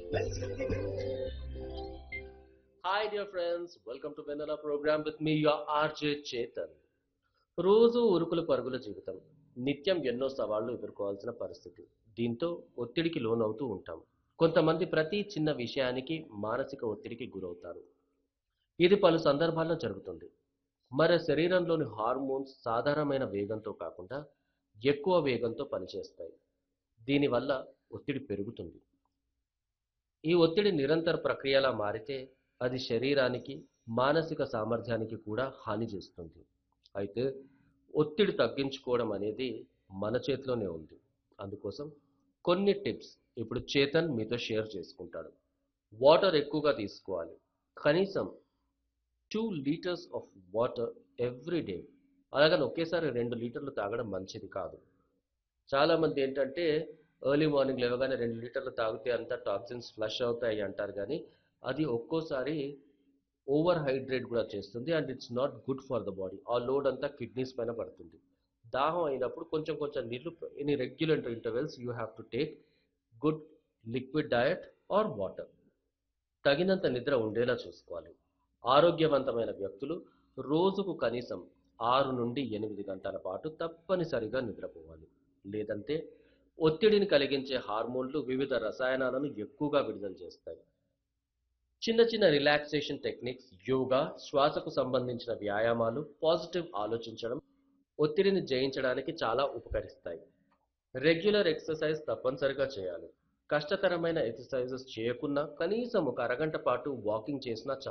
hi dear friends welcome to Vennela program with me your RJ Chetan రోజు ఉరుకుల పరుగుల జీవితం నిత్యం ఎన్నో సవాళ్లు ఎదుర్కోవాల్సిన పరిస్థితి దీంతో ఒత్తిడికి లోనవుతూ ఉంటాం కొంతమంది ప్రతి చిన్న విషయానికి మానసిక ఒత్తిడికి గురవుతారు ఇది పలు సందర్భాల్లో జరుగుతుంది మరి శరీరంలోని హార్మోన్స్ సాధారణమైన వేగంతో కాకుండా ఎక్కువ వేగంతో పనిచేస్తాయి దీనివల్ల ఒత్తిడి పెరుగుతుంది ఈ ఒత్తిడి నిరంతర ప్రక్రియలా మారితే అది శరీరానికి మానసిక సామర్థ్యానికి కూడా హాని చేస్తుంది అయితే ఒత్తిడి తగ్గించుకోవడం అనేది మన చేతిలోనే ఉంది అందుకోసం కొన్ని టిప్స్ ఇప్పుడు చేతన్ మీతో షేర్ చేసుకుంటాడు వాటర్ ఎక్కువగా తీసుకోవాలి కనీసం two litres of water every day అలాగని ఒకేసారి రెండు లీటర్లు తాగడం మంచిది కాదు చాలామంది ఏంటంటే ఎర్లీ మార్నింగ్ లేవగానే రెండు లీటర్లు తాగితే అంతా టాక్సిన్స్ ఫ్లష్ అవుతాయి అంటారు కానీ అది ఒక్కోసారి ఓవర్ హైడ్రేట్ కూడా చేస్తుంది and it's not good for the body ఆ లోడ్ అంతా కిడ్నీస్ పైన పడుతుంది దాహం అయినప్పుడు కొంచెం కొంచెం నీళ్లు in regular intervals you have to take good liquid diet or water తగినంత నిద్ర ఉండేలా చూసుకోవాలి ఆరోగ్యవంతమైన వ్యక్తులు రోజుకు కనీసం ఆరు నుండి ఎనిమిది గంటల పాటు తప్పనిసరిగా నిద్రపోవాలి లేదంటే ఒత్తిడిని కలిగించే హార్మోన్లు వివిధ రసాయనాలను ఎక్కువగా విడుదల చేస్తాయి చిన్న చిన్న రిలాక్సేషన్ టెక్నిక్స్ యోగా శ్వాసకు సంబంధించిన వ్యాయామాలు పాజిటివ్ ఆలోచించడం ఒత్తిడిని జయించడానికి చాలా ఉపకరిస్తాయి రెగ్యులర్ ఎక్సర్సైజ్ తప్పనిసరిగా చేయాలి కష్టతరమైన ఎక్సర్సైజెస్ చేయకున్నా కనీసం ఒక అరగంట పాటు వాకింగ్ చేసినా చాలు